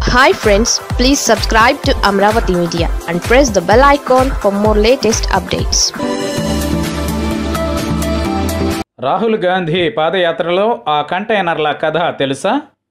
hi friends please subscribe to Amaravati media and press the bell icon for more latest updates Rahul Gandhi పాదయాత్రలో ఆ కంటైనర్ల కథ తెలుసా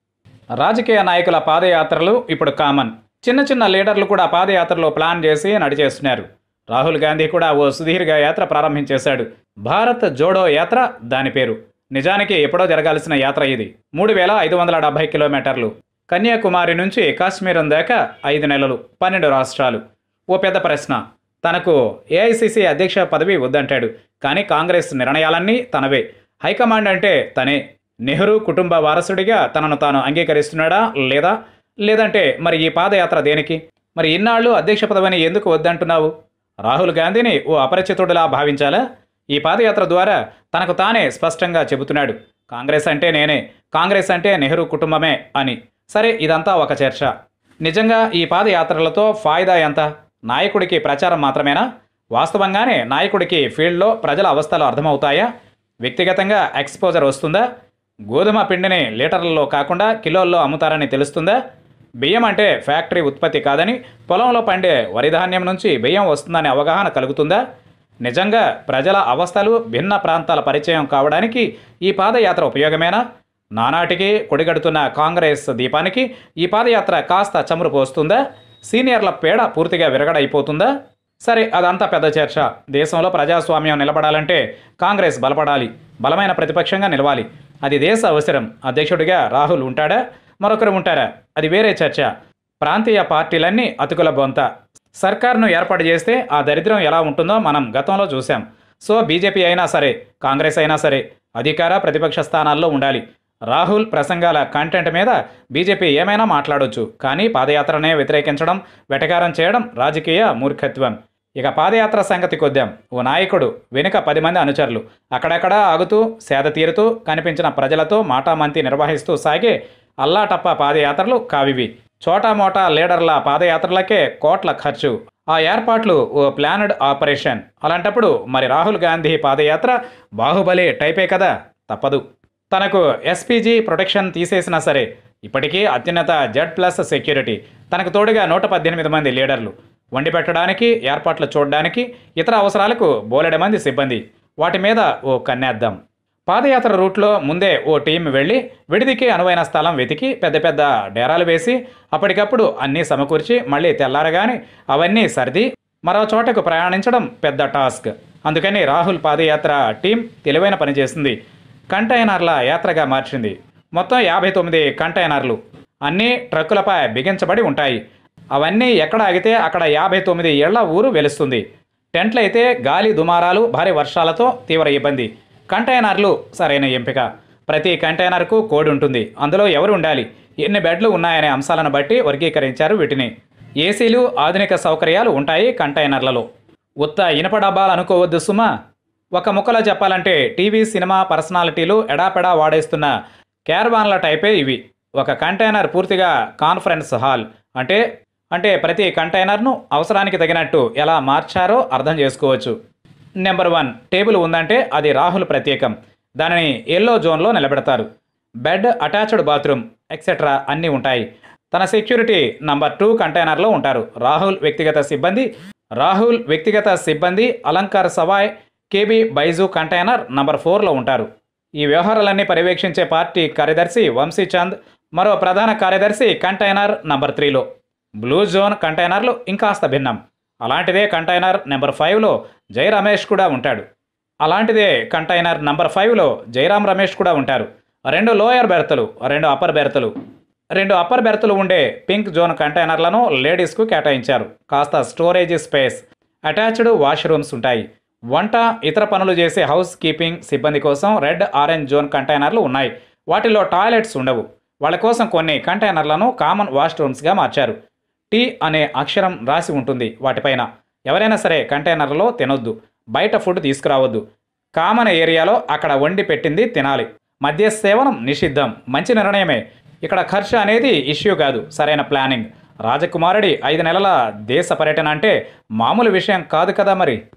రాజకీయ నాయకుల పాదయాత్రలు ఇప్పుడు కామన్ చిన్న చిన్న లీడర్లు కూడా పాదయాత్రలో ప్లాన్ చేసి నడిచేస్తున్నారు రాహుల్ గాంధీ కూడా ఓ సుదీర్ఘ యాత్ర ప్రారంభించేశాడు భారత్ జోడో యాత్ర దాని పేరు నిజానికి ఎప్పుడో జరగాల్సిన యాత్ర ఇది మూడు వేల ఐదు వందల డెబ్బై కిలోమీటర్లు కన్యాకుమారి నుంచి కాశ్మీరం దాకా ఐదు నెలలు పన్నెండు రాష్ట్రాలు ఓ పెద్ద ప్రశ్న తనకు ఏఐసిసి అధ్యక్ష పదవి వద్దంటాడు కానీ కాంగ్రెస్ నిర్ణయాలన్నీ తనవే హైకమాండ్ అంటే తనే నెహ్రూ కుటుంబ వారసుడిగా తనను తాను అంగీకరిస్తున్నాడా లేదా లేదంటే మరి ఈ పాదయాత్ర దేనికి మరి ఇన్నాళ్ళు అధ్యక్ష పదవిని ఎందుకు వద్దంటున్నావు రాహుల్ గాంధీని ఓ అపరిచితుడిలా భావించాలా ఈ పాదయాత్ర ద్వారా తనకు తానే స్పష్టంగా చెబుతున్నాడు కాంగ్రెస్ అంటే నేనే కాంగ్రెస్ అంటే నెహ్రూ కుటుంబమే అని సరే ఇదంతా ఒక చర్చ నిజంగా ఈ పాదయాత్రలతో ఫాయిదా ఎంత నాయకుడికి ప్రచారం మాత్రమేనా వాస్తవంగానే నాయకుడికి ఫీల్డ్లో ప్రజల అవస్థలు అర్థమవుతాయా వ్యక్తిగతంగా ఎక్స్పోజర్ వస్తుందా గోధుమ పిండిని లీటర్లలో కాకుండా కిలోల్లో అమ్ముతారని తెలుస్తుందా బియ్యం అంటే ఫ్యాక్టరీ ఉత్పత్తి కాదని పొలంలో పండే వరిధాన్యం నుంచి బియ్యం వస్తుందనే అవగాహన కలుగుతుందా నిజంగా ప్రజల అవస్థలు భిన్న ప్రాంతాల పరిచయం కావడానికి ఈ పాదయాత్ర ఉపయోగమేనా నానాటికి కొడిగడుతున్న కాంగ్రెస్ దీపానికి ఈ పాదయాత్ర కాస్త చమురు పోస్తుందా సీనియర్ల పేడ పూర్తిగా విరగడైపోతుందా సరే అదంతా పెద్ద చర్చ దేశంలో ప్రజాస్వామ్యం నిలబడాలంటే కాంగ్రెస్ బలపడాలి బలమైన ప్రతిపక్షంగా నిలవాలి అది దేశ అవసరం అధ్యక్షుడిగా రాహుల్ ఉంటాడా మరొకరు ఉంటారా అది వేరే చర్చ ప్రాంతీయ పార్టీలన్నీ అతుకుల బొంత సర్కార్ను ఏర్పాటు చేస్తే ఆ దరిద్రం ఎలా ఉంటుందో మనం గతంలో చూసాం సో బీజేపీ అయినా సరే కాంగ్రెస్ అయినా సరే అధికార ప్రతిపక్ష స్థానాల్లో ఉండాలి రాహుల్ ప్రసంగాల కంటెంట్ మీద బీజేపీ ఏమైనా మాట్లాడొచ్చు కానీ పాదయాత్రనే వ్యతిరేకించడం వెటకారం చేయడం రాజకీయ మూర్ఖత్వం ఇక పాదయాత్ర సంగతి కొద్దాం ఓ నాయకుడు వెనుక పది మంది అనుచరులు అక్కడక్కడా ఆగుతూ సేద తీరుతూ కనిపించిన ప్రజలతో మాటామంతి నిర్వహిస్తూ సాగే అల్లాటప్ప పాదయాత్రలు కావివి చోటా మోటా లీడర్ల పాదయాత్రలకే కోట్ల ఖర్చు ఆ ఏర్పాట్లు ఓ ప్లానడ్ ఆపరేషన్ అలాంటప్పుడు మరి రాహుల్ గాంధీ పాదయాత్ర బాహుబలి టైపే కదా తప్పదు తనకు ఎస్పీజీ ప్రొటెక్షన్ తీసేసినా సరే ఇప్పటికీ అత్యున్నత జెడ్ ప్లస్ సెక్యూరిటీ తనకు తోడుగా నూట పద్దెనిమిది మంది లీడర్లు వండి పెట్టడానికి ఏర్పాట్లు చూడడానికి ఇతర అవసరాలకు బోలెడ మంది సిబ్బంది వాటి మీద ఓ కన్నేద్దాం పాదయాత్ర రూట్లో ముందే ఓ టీం వెళ్ళి విడిదికి అనువైన స్థలం వెతికి పెద్ద పెద్ద డేరాలు వేసి అప్పటికప్పుడు అన్నీ సమకూర్చి మళ్ళీ తెల్లారగానే అవన్నీ సర్ది మరో చోటకు ప్రయాణించడం పెద్ద టాస్క్ అందుకని రాహుల్ పాదయాత్ర టీం తెలివైన పని చేసింది కంటైనర్ల యాత్రగా మార్చింది మొత్తం యాభై తొమ్మిది కంటైనర్లు అన్నీ ట్రక్కులపై బిగించబడి ఉంటాయి అవన్నీ ఎక్కడ ఆగితే అక్కడ యాభై తొమ్మిది ఏళ్ల ఊరు వెలుస్తుంది టెంట్లు అయితే గాలి దుమారాలు భారీ వర్షాలతో తీవ్ర ఇబ్బంది కంటైనర్లు సరైన ఎంపిక ప్రతి కంటైనర్కు కోడ్ ఉంటుంది అందులో ఎవరు ఉండాలి ఎన్ని బెడ్లు ఉన్నాయనే అంశాలను బట్టి వర్గీకరించారు వీటిని ఏసీలు ఆధునిక సౌకర్యాలు ఉంటాయి కంటైనర్లలో ఉత్త ఇనప డబ్బాలు అనుకోవద్దు సుమా ఒక ముక్కలో చెప్పాలంటే టీవీ సినిమా పర్సనాలిటీలు ఎడాపెడా వాడేస్తున్న క్యారవాన్ల టైపే ఇవి ఒక కంటైనర్ పూర్తిగా కాన్ఫరెన్స్ హాల్ అంటే అంటే ప్రతి కంటైనర్ను అవసరానికి తగినట్టు ఎలా మార్చారో అర్థం చేసుకోవచ్చు నెంబర్ వన్ టేబుల్ ఉందంటే అది రాహుల్ ప్రత్యేకం దానిని ఎల్లో జోన్లో నిలబెడతారు బెడ్ అటాచ్డ్ బాత్రూమ్ ఎక్సెట్రా అన్నీ ఉంటాయి తన సెక్యూరిటీ నంబర్ టూ కంటైనర్లో ఉంటారు రాహుల్ వ్యక్తిగత సిబ్బంది రాహుల్ వ్యక్తిగత సిబ్బంది Alankar Sawai KB Baiju container number ఫోర్లో ఉంటారు ఈ వ్యవహారాలన్నీ పర్యవేక్షించే పార్టీ కార్యదర్శి వంశీచంద్ మరో ప్రధాన కార్యదర్శి కంటైనర్ నంబర్ త్రీలో బ్లూ జోన్ కంటైనర్లు ఇంకాస్త భిన్నం అలాంటిదే కంటైనర్ నెంబర్ ఫైవ్లో జై రమేష్ కూడా ఉంటాడు అలాంటిదే కంటైనర్ నంబర్ ఫైవ్లో జయరాం రమేష్ కూడా ఉంటారు రెండు లోయర్ బెర్తలు రెండు అప్పర్ బెర్తలు రెండు అప్పర్ బెర్తలు ఉండే పింక్ జోన్ కంటైనర్లను లేడీస్కు కేటాయించారు కాస్త స్టోరేజ్ స్పేస్ అటాచ్డ్ వాష్రూమ్స్ ఉంటాయి వంట ఇతర పనులు చేసే హౌస్ కీపింగ్ సిబ్బంది కోసం రెడ్ ఆరెంజ్ జోన్ కంటైనర్లు ఉన్నాయి వాటిలో టాయిలెట్స్ ఉండవు వాళ్ళ కోసం కొన్ని కంటైనర్లను కామన్ వాష్రూమ్స్గా మార్చారు టీ అనే అక్షరం రాసి ఉంటుంది వాటిపైన ఎవరైనా సరే కంటైనర్లో తినొద్దు బయట ఫుడ్ తీసుకురావద్దు కామన్ ఏరియాలో అక్కడ వండి పెట్టింది తినాలి మద్య సేవనం నిషిద్ధం మంచి నిర్ణయమే ఇక్కడ ఖర్చు అనేది ఇష్యూ కాదు సరైన ప్లానింగ్ రాజకుమారుడి ఐదు నెలల దేశ పర్యటన అంటే మామూలు విషయం కాదు కదా మరి